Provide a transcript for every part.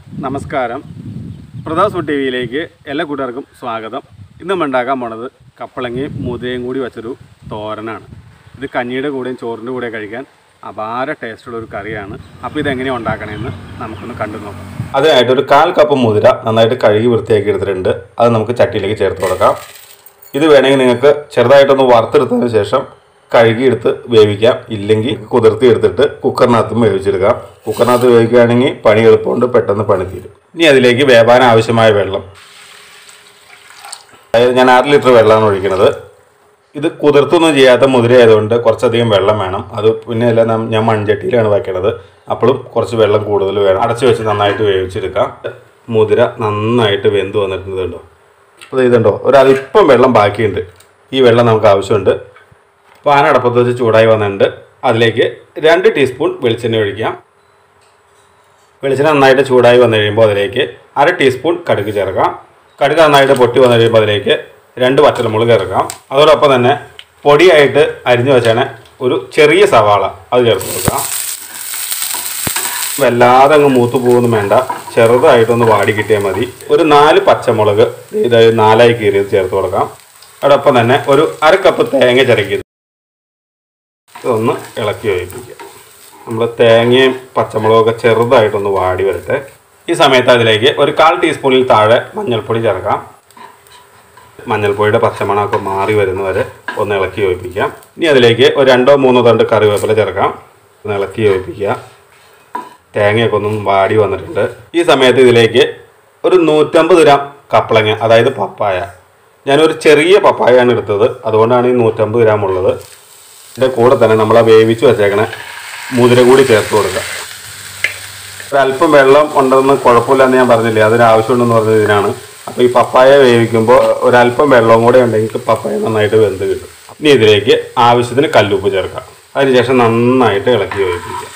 നമസ്കാരം Pratap food T വിയിലേക്ക് എല്ലാ കൂട്ടുകാർക്കും സ്വാഗതം ഇന്ന് നമ്മൾ ഉണ്ടാക്കാൻ പോണത് കപ്പളങ്ങയും മുതയും കൂടി വെച്ചൊരു തോരനാണ് ഇത് കഞ്ഞിയുടെ കൂടെയും ചോറിൻ്റെ കൂടെ കഴിക്കാൻ അപാര ടേസ്റ്റുള്ള ഒരു കറിയാണ് അപ്പോൾ ഇതെങ്ങനെയാണ് ഉണ്ടാക്കണമെന്ന് നമുക്കൊന്ന് കണ്ടു നോക്കാം അതിനായിട്ട് ഒരു കാൽ കപ്പ് മുതിര നന്നായിട്ട് കഴുകി വൃത്തിയാക്കി എടുത്തിട്ടുണ്ട് അത് നമുക്ക് ചട്ടിയിലേക്ക് ചേർത്ത് കൊടുക്കാം ഇത് വേണമെങ്കിൽ നിങ്ങൾക്ക് ചെറുതായിട്ടൊന്ന് വറുത്തെടുത്തതിന് ശേഷം കഴുകിയെടുത്ത് വേവിക്കാം ഇല്ലെങ്കിൽ കുതിർത്തി എടുത്തിട്ട് കുക്കറിനകത്തും വേവിച്ചെടുക്കാം കുക്കറിനകത്ത് വേവിക്കുകയാണെങ്കിൽ പണി എളുപ്പമുണ്ട് പെട്ടെന്ന് പണി തീരും ഇനി അതിലേക്ക് വേവാൻ ആവശ്യമായ വെള്ളം അതായത് ഞാൻ ആറ് ലിറ്റർ വെള്ളമാണ് ഒഴിക്കുന്നത് ഇത് കുതിർത്തൊന്നും ചെയ്യാത്ത മുതിര ആയതുകൊണ്ട് കുറച്ചധികം വെള്ളം വേണം അത് പിന്നെ അല്ല നം- ഞാൻ മൺചട്ടിയിലാണ് വയ്ക്കണത് അപ്പോഴും കുറച്ച് വെള്ളം കൂടുതൽ വേണം അടച്ചു വെച്ച് നന്നായിട്ട് വേവിച്ചെടുക്കാം മുതിര നന്നായിട്ട് വെന്ത് വന്നിട്ടുണ്ട് കണ്ടോ അപ്പോൾ ഇതുണ്ടോ ഒരു അല്പം വെള്ളം ബാക്കിയുണ്ട് ഈ വെള്ളം നമുക്ക് ആവശ്യമുണ്ട് പാൻ അടപ്പത്ത് വെച്ച് ചൂടായി വന്നിട്ടുണ്ട് അതിലേക്ക് രണ്ട് ടീസ്പൂൺ വെളിച്ചെണ്ണ ഒഴിക്കാം വെളിച്ചെണ്ണ നന്നായിട്ട് ചൂടായി വന്നു കഴിയുമ്പോൾ അതിലേക്ക് അര ടീസ്പൂൺ കടുക് ചേർക്കാം കടുക് നന്നായിട്ട് പൊട്ടി വന്നു കഴിയുമ്പോൾ അതിലേക്ക് രണ്ട് വറ്റൽമുളക് ചേർക്കാം അതോടൊപ്പം തന്നെ പൊടിയായിട്ട് അരിഞ്ഞു വെച്ചാണ് ഒരു ചെറിയ സവാള അത് ചേർത്ത് കൊടുക്കാം വല്ലാതെ അങ്ങ് മൂത്ത് പോകുന്നു വേണ്ട ചെറുതായിട്ടൊന്ന് വാടി കിട്ടിയാൽ മതി ഒരു നാല് പച്ചമുളക് ഇത് നാലായി കീറിയത് ചേർത്ത് കൊടുക്കാം അതോടൊപ്പം തന്നെ ഒരു അര കപ്പ് തേങ്ങ ചിരക്കിയത് ഇതൊന്ന് ഇളക്കി വേവിപ്പിക്കുക നമ്മൾ തേങ്ങയും പച്ചമുളകൊക്കെ ചെറുതായിട്ടൊന്ന് വാടി വരട്ടെ ഈ സമയത്ത് അതിലേക്ക് ഒരു കാൽ ടീസ്പൂണിൽ താഴെ മഞ്ഞൾപ്പൊടി ചേർക്കാം മഞ്ഞൾപ്പൊടിയുടെ പച്ചമണമൊക്കെ മാറി വരുന്നവരെ ഒന്ന് ഇളക്കി യോജിപ്പിക്കാം ഇനി അതിലേക്ക് ഒരു രണ്ടോ മൂന്നോ തണ്ട് കറിവേപ്പില ചേർക്കാം ഒന്ന് ഇളക്കി യോജിപ്പിക്കുക തേങ്ങയൊക്കെ ഒന്നും വാടി വന്നിട്ടുണ്ട് ഈ സമയത്ത് ഇതിലേക്ക് ഒരു നൂറ്റമ്പത് ഗ്രാം കപ്പളങ്ങ അതായത് പപ്പായ ഞാനൊരു ചെറിയ പപ്പായയാണ് എടുത്തത് അതുകൊണ്ടാണ് ഈ നൂറ്റമ്പത് ഗ്രാം ഉള്ളത് ഇതിൻ്റെ കൂടെ തന്നെ നമ്മൾ ആ വേവിച്ച് വെച്ചേക്കണ മുതിര കൂടി ചേർത്ത് കൊടുക്കുക ഒരല്പം വെള്ളം ഉണ്ടെന്ന് കുഴപ്പമില്ലെന്ന് ഞാൻ പറഞ്ഞില്ലേ അതിന് ആവശ്യമുണ്ടെന്ന് പറഞ്ഞത് ഇതിനാണ് അപ്പോൾ ഈ പപ്പായ വേവിക്കുമ്പോൾ ഒരല്പം വെള്ളവും കൂടെ ഉണ്ടെങ്കിൽ പപ്പായ നന്നായിട്ട് വെന്ത് കിട്ടും ഇനി ഇതിലേക്ക് ആവശ്യത്തിന് കല്ലുപ്പ് ചേർക്കാം അതിനുശേഷം നന്നായിട്ട് ഇളക്കി വേവിപ്പിക്കുക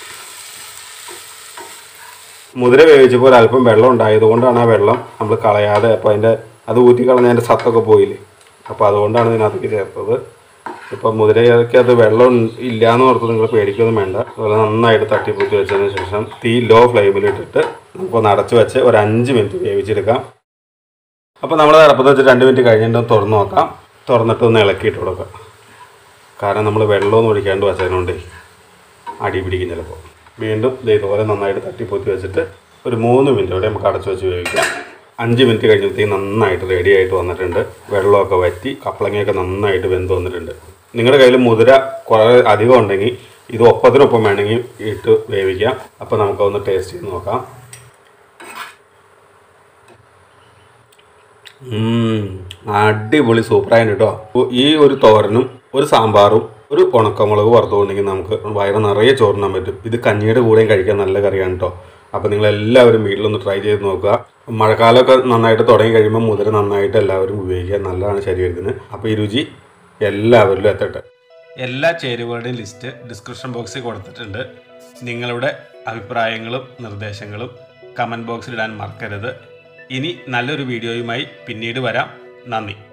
മുതിര വേവിച്ചപ്പോൾ ഒരല്പം വെള്ളം ഉണ്ടായതുകൊണ്ടാണ് ആ വെള്ളം നമ്മൾ കളയാതെ അപ്പോൾ അതിൻ്റെ അത് ഊറ്റി കളഞ്ഞതിൻ്റെ സത്തൊക്കെ പോയില്ലേ അപ്പോൾ അതുകൊണ്ടാണ് ഇതിനകത്തേക്ക് ചേർത്തത് ഇപ്പം മുതിരയ്ക്കകത്ത് വെള്ളം ഇല്ല എന്ന് ഓർത്ത് നിങ്ങൾ പേടിക്കൊന്നും വേണ്ട അതുപോലെ നന്നായിട്ട് തട്ടിപ്പൂത്തി വെച്ചതിന് ശേഷം തീ ലോ ഫ്ലെയിമിൽ ഇട്ടിട്ട് നമുക്കൊന്ന് അടച്ച് വെച്ച് ഒരു അഞ്ച് മിനിറ്റ് വേവിച്ചെടുക്കാം അപ്പോൾ നമ്മൾ അടപ്പത്ത് വെച്ച് രണ്ട് മിനിറ്റ് കഴിഞ്ഞിട്ട് തുറന്ന് നോക്കാം തുറന്നിട്ട് ഒന്ന് ഇളക്കിയിട്ട് കൊടുക്കാം കാരണം നമ്മൾ വെള്ളമൊന്നും ഒഴിക്കാണ്ട് വെച്ചതിനുകൊണ്ടേ അടി പിടിക്കും ചിലപ്പോൾ വീണ്ടും ദേ ഇതുപോലെ നന്നായിട്ട് തട്ടിപ്പൊത്തി വെച്ചിട്ട് ഒരു മൂന്ന് മിനിറ്റ് കൂടെ നമുക്ക് അടച്ചു വെച്ച് വേവിക്കാം അഞ്ച് മിനിറ്റ് കഴിഞ്ഞപ്പോഴത്തേക്ക് നന്നായിട്ട് റെഡി ആയിട്ട് വന്നിട്ടുണ്ട് വെള്ളമൊക്കെ വറ്റി കപ്പളങ്ങയൊക്കെ നന്നായിട്ട് വെന്ത് വന്നിട്ടുണ്ട് നിങ്ങളുടെ കയ്യിൽ മുതിര കുറേ അധികം ഉണ്ടെങ്കിൽ ഇത് ഒപ്പത്തിനൊപ്പം വേണമെങ്കിൽ ഇട്ട് വേവിക്കാം അപ്പോൾ നമുക്കൊന്ന് ടേസ്റ്റ് ചെയ്ത് നോക്കാം ഉം, അടിപൊളി സൂപ്പറായിട്ട് കേട്ടോ അപ്പോൾ ഈ ഒരു തോരനും ഒരു സാമ്പാറും ഒരു ഉണക്കമുളക് വറുത്തുകൊണ്ടെങ്കിൽ നമുക്ക് വയറ് നിറയെ ചോറിനാൻ പറ്റും ഇത് കഞ്ഞിയുടെ കൂടെയും കഴിക്കാൻ നല്ല കറിയാണ് കേട്ടോ അപ്പോൾ നിങ്ങൾ എല്ലാവരും വീട്ടിലൊന്ന് ട്രൈ ചെയ്ത് നോക്കുക മഴക്കാലമൊക്കെ നന്നായിട്ട് തുടങ്ങി കഴിയുമ്പോൾ മുതിര നന്നായിട്ട് എല്ലാവരും ഉപയോഗിക്കുക നല്ലതാണ് ശരീരത്തിന് അപ്പോൾ ഈ രുചി എല്ലാവരിലും എത്തട്ടെ എല്ലാ ചേരുവകളുടെയും ലിസ്റ്റ് ഡിസ്ക്രിപ്ഷൻ ബോക്സിൽ കൊടുത്തിട്ടുണ്ട് നിങ്ങളുടെ അഭിപ്രായങ്ങളും നിർദ്ദേശങ്ങളും കമൻറ്റ് ബോക്സിൽ ഇടാൻ മറക്കരുത് ഇനി നല്ലൊരു വീഡിയോയുമായി പിന്നീട് വരാം നന്ദി